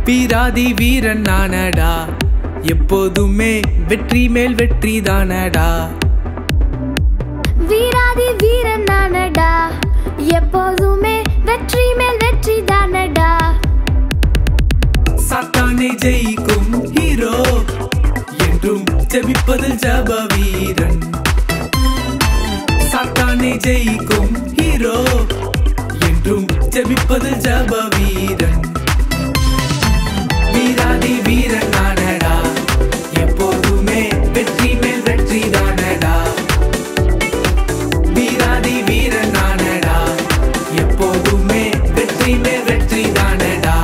வீராதி வீரன் நானடா எப்போதுமே வெற்றி மேல் வெற்றி தானடா வீராதி வீரன் நானடா எப்போதுமே வெற்றி மேல் வெற்றி தானடா சாத்தானை ஜெயிக்கும் ஹீரோ என்றும் ஜெபிப்பதில் ஜப வீரன் சாத்தானை ஜெயிக்கும் ஹீரோ என்றும் ஜெபிப்பதில் ஜப வீரன் வீராதி வீரன் நானடா எப்போதுமே வெற்றி மேல் வெற்றி தானடா வீராதி வீரன் நானடா எப்போதுமே வெற்றி மேல் வெற்றி தானடா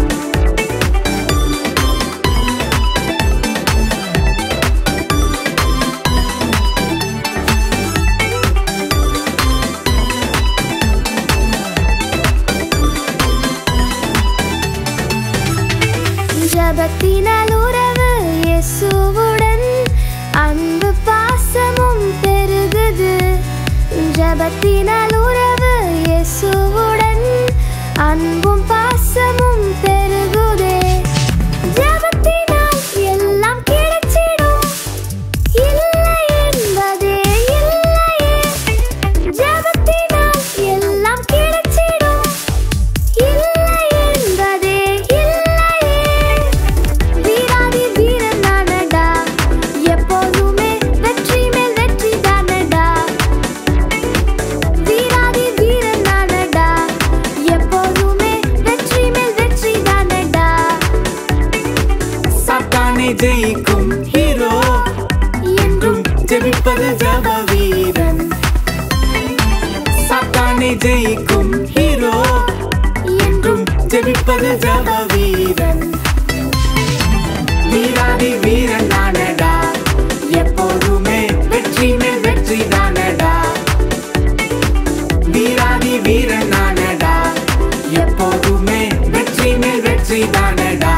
ஜபத்தினால் உறவு இயேசுவுடன் அன்பு பாசமும் பெருகுது ஜபத்தினால் உறவு இயேசுவுடன் அன்பும் பாசமும் பெருகுதே ஜபத்தினால் எல்லாம் கிடைச்சிடும் இல்லை என்பதே இல்லையே ஜபத்தினால் எல்லாம் கிடைச்சிடும் இல்லை என்பதே இல்லையே வீராதி வீரன் நானடா எப்போதுமே வெற்றி மேல் வெற்றி தானடா வீராதி வீரன் நானடா எப்போதுமே வெற்றி மேல் வெற்றி தானடா சாத்தானை ஜெயிக்கும் ஹீரோ என்றும் ஜெபிப்பது ஜப வீரன் சாத்தானை ஜெயிக்கும் ஹீரோ என்றும் ஜெபிப்பது ஜப வீரன் வீராதி வீரன் நானடா எப்போதுமே வெற்றி மேல் வெற்றி தானடா வீராதி வீரன் நானடா எப்போதுமே வெற்றி மேல் வெற்றி தானடா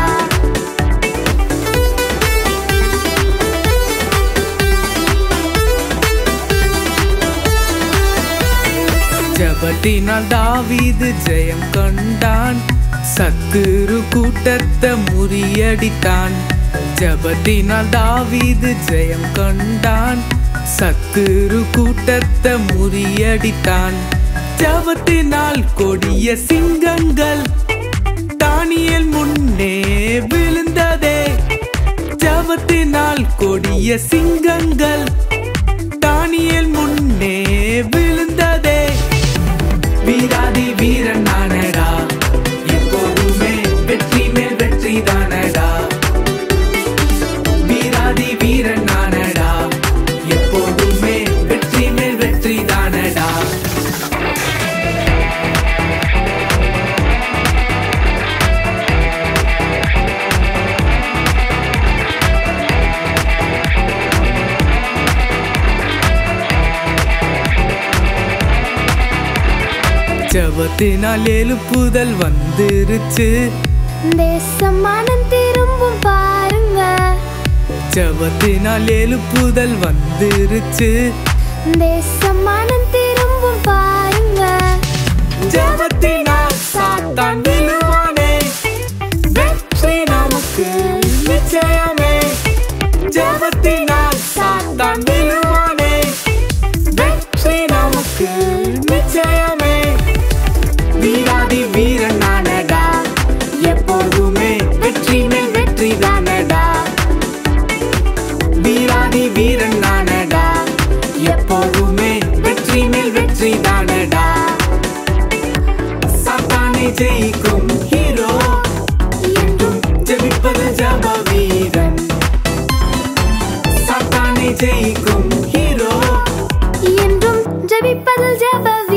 ஜபத்தினால் தாவீது ஜெயம் கண்டான் சத்துரு கூட்டத்தை முறியடித்தான் ஜபத்தினால் தாவீது ஜெயம் கண்டான் சத்துரு கூட்டத்தை முறியடித்தான் ஜபத்தினால் கொடிய சிங்கங்கள் தானியல் முன்னே விழுந்ததே ஜபத்தினால் கொடிய சிங்கங்கள் தானியல் முன்னே விழுந்ததே வீராதி வீரன் நானடா எப்போதுமே வெற்றி மேல் வெற்றி தானடா வீராதி வீரன் நானடா எப்போதுமே வெற்றி மேல் வெற்றி தானடா ஜபத்தினால் எழுப்புதல் வந்துருச்சு தேசம் மனம் திரும்பும் பாருங்க ஜபத்தினால் எழுப்புதல் வந்துருச்சு தேசம் மனம் திரும்பும் பாருங்க ஜபத்தினால் சாத்தான் விழுவானே வெற்றி நமக்கு நிச்சயமே ஜபத்தினால் சாத்தான் விழுவானே வெற்றி நமக்கு நிச்சயமே வீராதி வீரன் நானடா எப்போதுமே வெற்றி மேல் வெற்றி தானடா வீராதி வீரன் நானடா எப்போதுமே வெற்றி மேல் வெற்றி தானடா சாத்தானை ஜெயிக்கும் ஹீரோ என்றும் ஜெபிப்பது ஜப வீரன் சாத்தானை ஜெயிக்கும் ஹீரோ என்றும் ஜெபிப்பதில் ஜெப